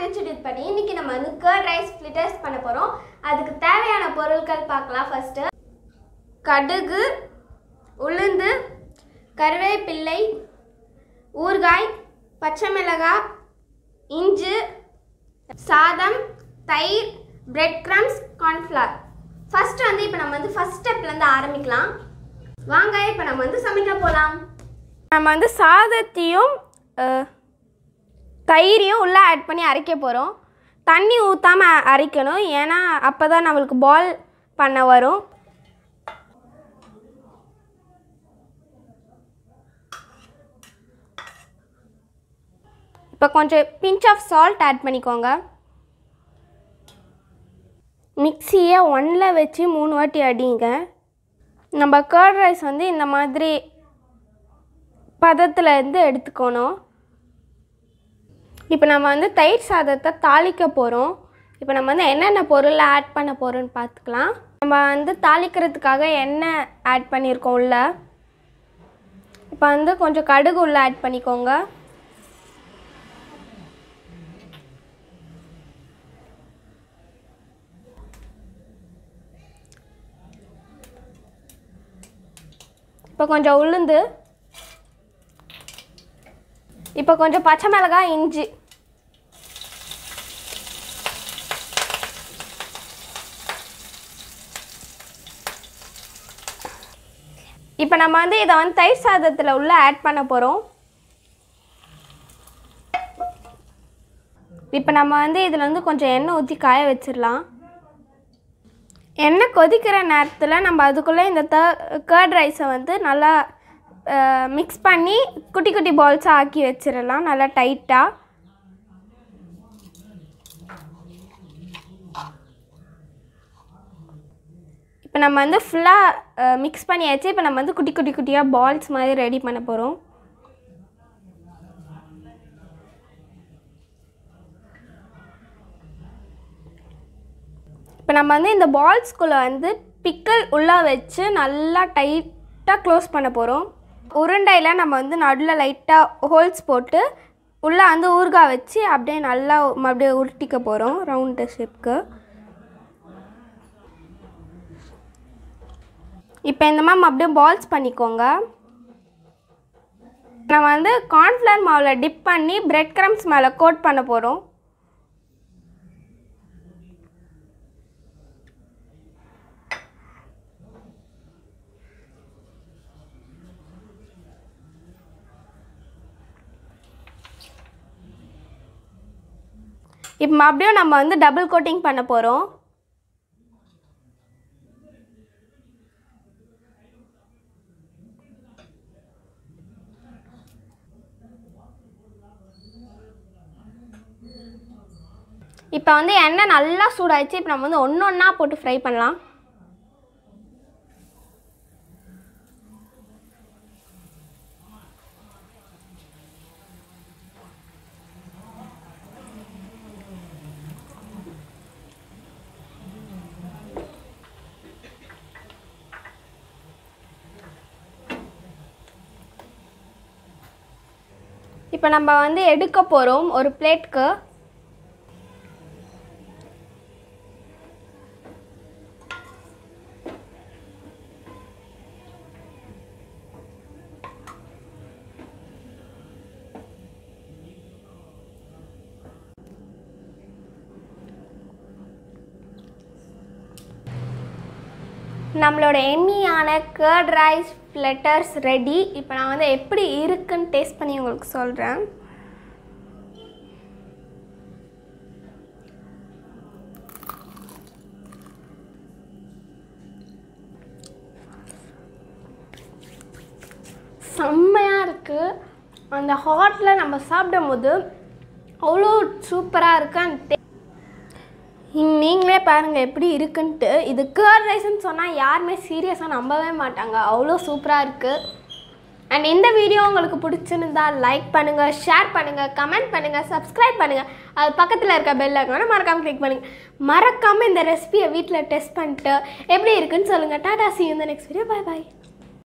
institute பண்ணி இன்னைக்கு நம்ம வந்து கர்ட் ரைஸ் ஃப்ளிட்டர்ஸ் பண்ண போகிறோம் அதுக்கு தேவையான பொருட்கள் பார்க்கலாம் ஃபஸ்ட்டு கடுகு உளுந்து கருவேப்பிள்ளை ஊறுகாய் பச்சை மிளகாய் இஞ்சி சாதம் தயிர் பிரெட் க்ரம்ஸ் கார்ன்ஃப்ளவர் ஃபஸ்ட்டு வந்து இப்போ நம்ம வந்து ஃபஸ்ட் ஸ்டெப்லேருந்து ஆரம்பிக்கலாம் வாங்க இப்போ நம்ம வந்து சமைக்க போகலாம் நம்ம வந்து சாதத்தையும் அஹ், தயிரையும் உள்ளே ஆட் பண்ணி அரைக்க போகிறோம் தண்ணி ஊற்றாமல் அரைக்கணும் ஏன்னா அப்போ தான் நம்மளுக்கு பால் பண்ண வரும் இப்போ கொஞ்சம் பிஞ்ச் ஆஃப் சால்ட் ஆட் பண்ணிக்கோங்க மிக்சியை ஒன்னில் வச்சு மூணு வாட்டி அடிங்க நம்ம கர்ட் ரைஸ் வந்து இந்த மாதிரி பதத்தில் இருந்து எடுத்துக்கணும் இப்போ நம்ம வந்து தயிர் சாதத்தை தாளிக்க போகிறோம் இப்போ நம்ம வந்து என்னென்ன பொருள் ஆட் பண்ண போகிறோம்னு பார்த்துக்கலாம் நம்ம வந்து தாளிக்கிறதுக்காக எண்ணெய் ஆட் பண்ணியிருக்கோம் உள்ள இப்போ வந்து கொஞ்சம் கடுகு உள்ள ஆட் பண்ணிக்கோங்க இப்போ கொஞ்சம் உளுந்து இப்போ கொஞ்சம் பச்சை மிளகாய் இஞ்சி இப்போ நம்ம வந்து இதை வந்து தயிர் சாதத்தில் உள்ள ஆட் பண்ண போகிறோம் இப்போ நம்ம வந்து இதில் வந்து கொஞ்சம் எண்ணெய் ஊற்றி காய வச்சிடலாம் எண்ணெய் கொதிக்கிற நேரத்தில் நம்ம அதுக்குள்ளே இந்த த கர்ட் ரைஸை வந்து நல்லா மிக்ஸ் பண்ணி குட்டி குட்டி பால்ஸாக ஆக்கி வச்சிடலாம் நல்லா டைட்டாக இப்போ நம்ம வந்து ஃபுல்லாக மிக்ஸ் பண்ணியாச்சு இப்போ நம்ம வந்து குட்டி குட்டி குட்டியாக பால்ஸ் மாதிரி ரெடி பண்ண போகிறோம் இப்போ நம்ம வந்து இந்த பால்ஸ்குள்ளே வந்து பிக்கல் உள்ளே வச்சு நல்லா டைட்டாக க்ளோஸ் பண்ண போகிறோம் உருண்டையில் நம்ம வந்து நடுவில் லைட்டாக ஹோல்ஸ் போட்டு உள்ளே வந்து ஊறுகாய் வச்சு அப்படியே நல்லா மறுபடியும் உருட்டிக்க போகிறோம் ரவுண்டு ஷேப்க்கு இப்போ இந்த மாதிரி அப்படியே பால்ஸ் பண்ணிக்கோங்க நம்ம வந்து கார்ன்ஃப்ளவர் மாவில் டிப் பண்ணி பிரெட் க்ரம்ஸ் மேலே கோட் பண்ண போகிறோம் இப்போ மறுபடியும் நம்ம வந்து டபுள் கோட்டிங் பண்ண போகிறோம் இப்போ வந்து எண்ணெய் நல்லா சூடாயிடுச்சு இப்போ நம்ம வந்து ஒன்று ஒன்றா போட்டு ஃப்ரை பண்ணலாம் இப்போ நம்ம வந்து எடுக்க போகிறோம் ஒரு பிளேட்க்கு நம்மளோட எம்மியான கர்ட் ரைஸ் ஃப்ளட்டர்ஸ் ரெடி இப்போ நான் வந்து எப்படி இருக்குன்னு டேஸ்ட் பண்ணி உங்களுக்கு சொல்கிறேன் செம்மையாக இருக்குது அந்த ஹாட்டில் நம்ம சாப்பிடும் போது அவ்வளோ சூப்பராக இருக்கு அந்த நீங்களே பாருங்கள் எப்படி இருக்குன்ட்டு இது கேர்ட் ரைஸ்ன்னு சொன்னால் யாருமே சீரியஸாக நம்பவே மாட்டாங்க அவ்வளோ சூப்பராக இருக்குது அண்ட் இந்த வீடியோ உங்களுக்கு பிடிச்சிருந்தா லைக் பண்ணுங்கள் ஷேர் பண்ணுங்கள் கமெண்ட் பண்ணுங்கள் சப்ஸ்கிரைப் பண்ணுங்கள் அது பக்கத்தில் இருக்க பெல் ஐக்கானை மறக்காமல் கிளிக் பண்ணுங்கள் மறக்காமல் இந்த ரெசிபியை வீட்டில் டெஸ்ட் பண்ணிட்டு எப்படி இருக்குன்னு சொல்லுங்கள் டாடா சி இந்த நெக்ஸ்ட் வீடியோ பை பாய்